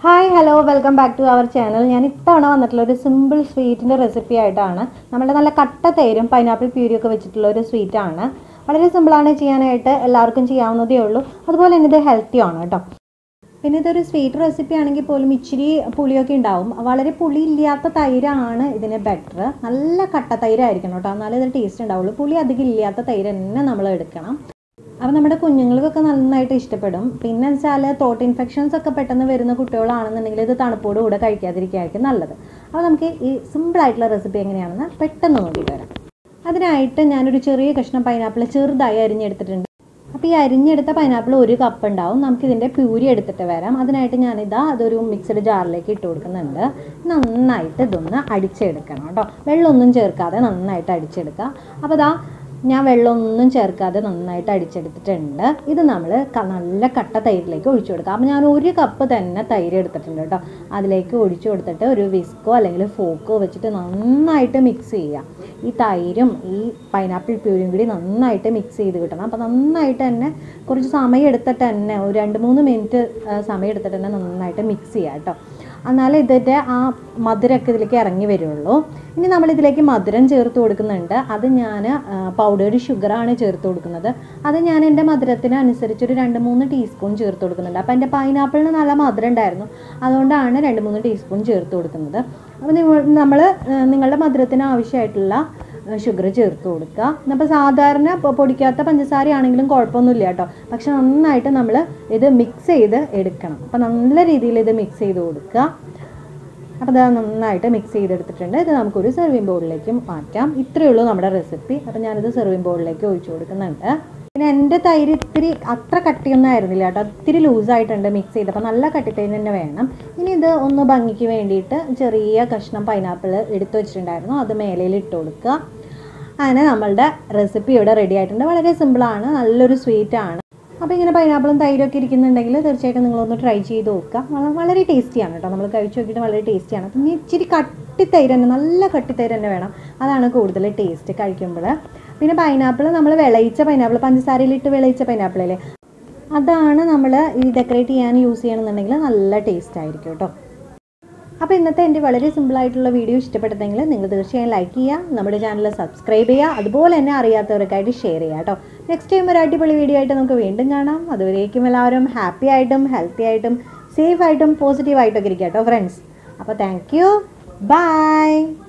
hi hello welcome back to our channel ഞാൻ ഇത്തവണ വന്നിട്ടുള്ള ഒരു സിമ്പിൾ സ്വീറ്റിൻ്റെ റെസിപ്പി ആയിട്ടാണ് നമ്മുടെ നല്ല കട്ട തൈരും പൈനാപ്പിൾ പ്യൂരിയൊക്കെ വെച്ചിട്ടുള്ള ഒരു സ്വീറ്റാണ് വളരെ സിമ്പിളാണ് ചെയ്യാനായിട്ട് എല്ലാവർക്കും ചെയ്യാവുന്നതേ ഉള്ളൂ അതുപോലെ തന്നെ ഇത് ഹെൽത്തിയാണ് കേട്ടോ പിന്നെ ഇതൊരു സ്വീറ്റ് റെസിപ്പി ആണെങ്കിൽ പോലും ഇച്ചിരി പുളിയൊക്കെ ഉണ്ടാവും വളരെ പുളി ഇല്ലാത്ത തൈരാണ് ഇതിന് ബെറ്റർ നല്ല കട്ട തൈരായിരിക്കണം കേട്ടോ എന്നാലേ ഇത് ടേസ്റ്റ് ഉണ്ടാവുള്ളൂ പുളി അധികം ഇല്ലാത്ത തൈര് തന്നെ നമ്മൾ എടുക്കണം അപ്പോൾ നമ്മുടെ കുഞ്ഞുങ്ങൾക്കൊക്കെ നന്നായിട്ട് ഇഷ്ടപ്പെടും പിന്നെ വെച്ചാൽ തോട്ട് ഇൻഫെക്ഷൻസ് ഒക്കെ പെട്ടെന്ന് വരുന്ന കുട്ടികളാണെന്നുണ്ടെങ്കിൽ ഇത് തണുപ്പോട് കൂടെ കഴിക്കാതിരിക്കുകയായിരിക്കും നല്ലത് അപ്പോൾ നമുക്ക് ഈ സിമ്പിളായിട്ടുള്ള റെസിപ്പി എങ്ങനെയാണെന്ന് പെട്ടെന്ന് നോക്കിയിട്ട് വരാം അതിനായിട്ട് ഞാനൊരു ചെറിയ കഷ്ണം പൈനാപ്പിൾ ചെറുതായി അരിഞ്ഞെടുത്തിട്ടുണ്ട് അപ്പോൾ ഈ അരിഞ്ഞെടുത്ത പൈനാപ്പിൾ ഒരു കപ്പ് ഉണ്ടാവും നമുക്ക് ഇതിൻ്റെ പ്യൂരി എടുത്തിട്ട് വരാം അതിനായിട്ട് ഞാനിതാ അതൊരു മിക്സഡ് ജാറിലേക്ക് ഇട്ട് കൊടുക്കുന്നുണ്ട് നന്നായിട്ട് ഇതൊന്ന് അടിച്ചെടുക്കണം കേട്ടോ വെള്ളമൊന്നും ചേർക്കാതെ നന്നായിട്ട് അടിച്ചെടുക്കുക അപ്പോൾ ഇതാ ഞാൻ വെള്ളമൊന്നും ചേർക്കാതെ നന്നായിട്ട് അടിച്ചെടുത്തിട്ടുണ്ട് ഇത് നമ്മൾ നല്ല കട്ട തൈരിലേക്ക് ഒഴിച്ചു കൊടുക്കുക അപ്പോൾ ഞാൻ ഒരു കപ്പ് തന്നെ തൈര് എടുത്തിട്ടുണ്ട് കേട്ടോ അതിലേക്ക് ഒഴിച്ചു കൊടുത്തിട്ട് ഒരു വിസ്കോ അല്ലെങ്കിൽ ഫോക്കോ വെച്ചിട്ട് നന്നായിട്ട് മിക്സ് ചെയ്യുക ഈ തൈരും ഈ പൈനാപ്പിൾ പ്യൂരിയും കൂടി നന്നായിട്ട് മിക്സ് ചെയ്ത് കിട്ടണം അപ്പോൾ നന്നായിട്ട് തന്നെ കുറച്ച് സമയം എടുത്തിട്ട് തന്നെ ഒരു രണ്ട് മൂന്ന് മിനിറ്റ് സമയം എടുത്തിട്ട് തന്നെ നന്നായിട്ട് മിക്സ് ചെയ്യുക കേട്ടോ എന്നാലേ ഇതിൻ്റെ ആ മധുരമൊക്കെ ഇതിലേക്ക് ഇറങ്ങി വരുള്ളൂ ഇനി നമ്മൾ ഇതിലേക്ക് മധുരം ചേർത്ത് കൊടുക്കുന്നുണ്ട് അത് ഞാൻ പൗഡേർഡ് ഷുഗറാണ് ചേർത്ത് കൊടുക്കുന്നത് അത് ഞാൻ എൻ്റെ മധുരത്തിന് അനുസരിച്ച് ഒരു രണ്ട് മൂന്ന് ടീസ്പൂൺ ചേർത്ത് കൊടുക്കുന്നുണ്ട് അപ്പോൾ എൻ്റെ പൈനാപ്പിളിന് നല്ല മധുരം ഉണ്ടായിരുന്നു അതുകൊണ്ടാണ് രണ്ട് മൂന്ന് ടീസ്പൂൺ ചേർത്ത് കൊടുക്കുന്നത് അപ്പോൾ നിങ്ങൾ നമ്മൾ നിങ്ങളുടെ മധുരത്തിന് ആവശ്യമായിട്ടുള്ള ഷുഗർ ചേർത്ത് കൊടുക്കുക അപ്പോൾ സാധാരണ പൊടിക്കാത്ത പഞ്ചസാര ആണെങ്കിലും കുഴപ്പമൊന്നുമില്ല കേട്ടോ പക്ഷെ നന്നായിട്ട് നമ്മൾ ഇത് മിക്സ് ചെയ്ത് എടുക്കണം അപ്പോൾ നല്ല രീതിയിൽ ഇത് മിക്സ് ചെയ്ത് കൊടുക്കുക അപ്പോൾ അത് നന്നായിട്ട് മിക്സ് ചെയ്തെടുത്തിട്ടുണ്ട് ഇത് നമുക്കൊരു സെർവിങ് ബോളിലേക്ക് മാറ്റാം ഇത്രയേ ഉള്ളൂ നമ്മുടെ റെസിപ്പി അപ്പോൾ ഞാനിത് സെർവിങ് ബോളിലേക്ക് ഒഴിച്ചു കൊടുക്കുന്നുണ്ട് പിന്നെ എൻ്റെ തൈര് ഇത്തിരി അത്ര കട്ടിയൊന്നും ആയിരുന്നില്ല കേട്ടോ ഇത്തിരി ലൂസായിട്ടുണ്ട് മിക്സ് ചെയ്തപ്പോൾ നല്ല കട്ടിത്തൈര് തന്നെ വേണം ഇനി ഇത് ഒന്ന് ഭംഗിക്ക് വേണ്ടിയിട്ട് ചെറിയ കഷ്ണം പൈനാപ്പിൾ എടുത്തു വെച്ചിട്ടുണ്ടായിരുന്നു അത് മേലയിൽ ഇട്ട് കൊടുക്കുക അങ്ങനെ നമ്മളുടെ റെസിപ്പി ഇവിടെ റെഡി ആയിട്ടുണ്ട് വളരെ സിമ്പിളാണ് നല്ലൊരു സ്വീറ്റാണ് അപ്പോൾ ഇങ്ങനെ പൈനാപ്പിളും തൈരൊക്കെ ഇരിക്കുന്നുണ്ടെങ്കിൽ തീർച്ചയായിട്ടും നിങ്ങളൊന്ന് ട്രൈ ചെയ്ത് നോക്കുക വളരെ ടേസ്റ്റിയാണ് കേട്ടോ നമ്മൾ കഴിച്ച് നോക്കിയിട്ട് വളരെ ടേസ്റ്റിയാണ് പിന്നെ ഇച്ചിരി കട്ടിത്തൈര് തന്നെ നല്ല കട്ടിത്തൈര് തന്നെ വേണം അതാണ് കൂടുതൽ ടേസ്റ്റ് കഴിക്കുമ്പോൾ പിന്നെ പൈനാപ്പിൾ നമ്മൾ വിളയിച്ച പൈനാപ്പിൾ പഞ്ചസാരയിലിട്ട് വിളയിച്ച പൈനാപ്പിളല്ലേ അതാണ് നമ്മൾ ഈ ഡെക്കറേറ്റ് ചെയ്യാൻ യൂസ് ചെയ്യണമെന്നുണ്ടെങ്കിൽ നല്ല ടേസ്റ്റ് ആയിരിക്കും കേട്ടോ അപ്പോൾ ഇന്നത്തെ എൻ്റെ വളരെ സിമ്പിളായിട്ടുള്ള വീഡിയോ ഇഷ്ടപ്പെട്ടെങ്കിൽ നിങ്ങൾ തീർച്ചയായും ലൈക്ക് ചെയ്യുക നമ്മുടെ ചാനൽ സബ്സ്ക്രൈബ് ചെയ്യുക അതുപോലെ തന്നെ അറിയാത്തവർക്കായിട്ട് ഷെയർ ചെയ്യുക കേട്ടോ നെക്സ്റ്റ് ടൈം ഒരു അടിപൊളി വീഡിയോ ആയിട്ട് നമുക്ക് വീണ്ടും കാണാം അതുവരേക്കും എല്ലാവരും ഹാപ്പി ആയിട്ടും ഹെൽത്തി ആയിട്ടും സേഫ് ആയിട്ടും പോസിറ്റീവ് ആയിട്ടൊക്കെ ഇരിക്കുക കേട്ടോ ഫ്രണ്ട്സ് അപ്പോൾ താങ്ക് യു ബൈ